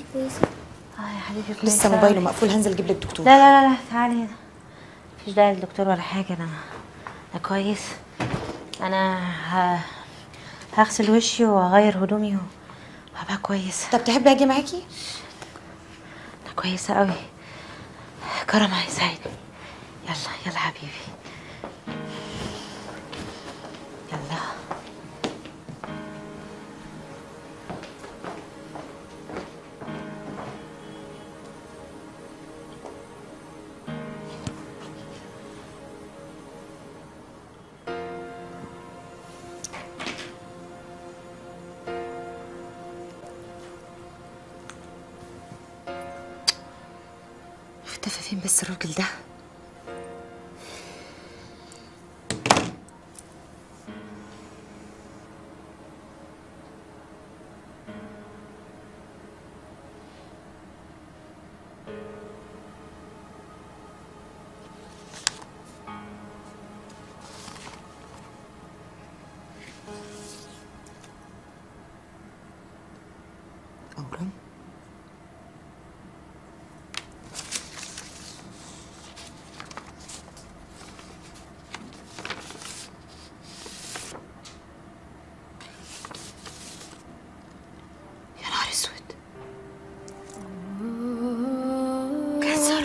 كويسه اه يا حبيبي كويسة لسه أوي. موبايله مقفول هنزل اجيب لك دكتور لا لا لا لا تعالي هنا مفيش داعي للدكتور ولا حاجة أنا أنا كويس أنا ه... هغسل وشي وأغير هدومي وهبقى كويس طب تحبي اجي معاكي أنا كويسة أوي كرم هيساعدني يلا يلا حبيبي يلا اختفى فين بس الراجل ده أورام يا نهار اسود كانسر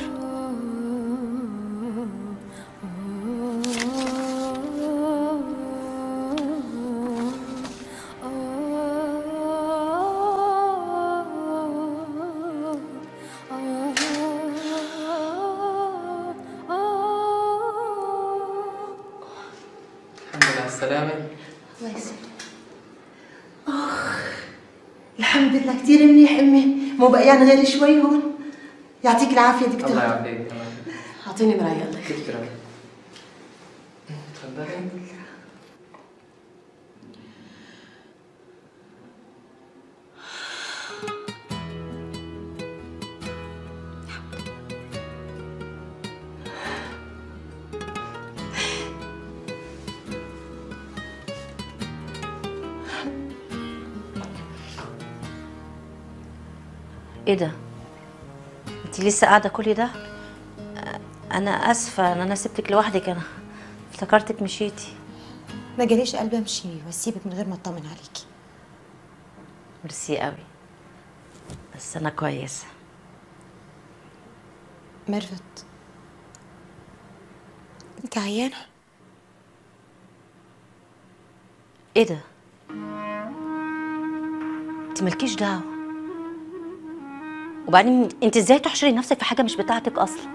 الحمد لله على السلامة الله يسلمك الحمد لله كثير منيح امي مو بقيان غير شوي هون يعطيك العافيه الله دكتور يعافيك الله يعافيك اعطيني مرايه الله يخليك شكرا تفضلي إيه ده؟ أنت لسه قاعدة كل ده؟ أ- أنا آسفة إن أنا سبتك لوحدك أنا افتكرتك مشيتي ما جاليش قلب امشي واسيبك من غير ما اطمن عليكي ميرسي قوي بس أنا كويسة ميرفت انت عيانه إيه ده؟ أنت مالكيش دعوة وبعدين أنت إزاي تحشري نفسك في حاجة مش بتاعتك أصلا؟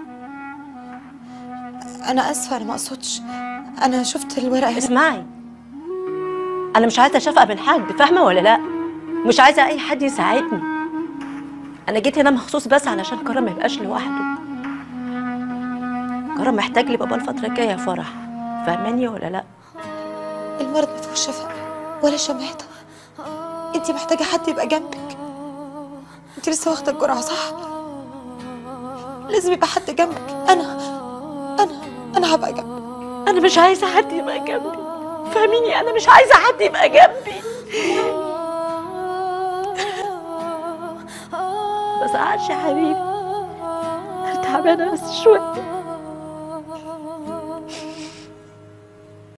انا اسفه انا ما اقصدش انا شفت الورقه هنا اسمعي انا مش عايزه اشفق من حد فاهمه ولا لا مش عايزه اي حد يساعدني انا جيت هنا مخصوص بس علشان كرم ما يبقاش لوحده كرم محتاج لي بابا الفتره الجايه يا فرح فاهماني ولا لا المرض ما فيهوش شفاء ولا شماتة انت محتاجه حد يبقى جنبك انت لسه واخده الجرعه صح لازم يبقى حد جنبك انا انا انا هبقى جنبك انا مش عايزه حد يبقى جنبي فاهميني انا مش عايزه حد يبقى جنبي ما تزعلش يا حبيبي انا تعبانه بس شويه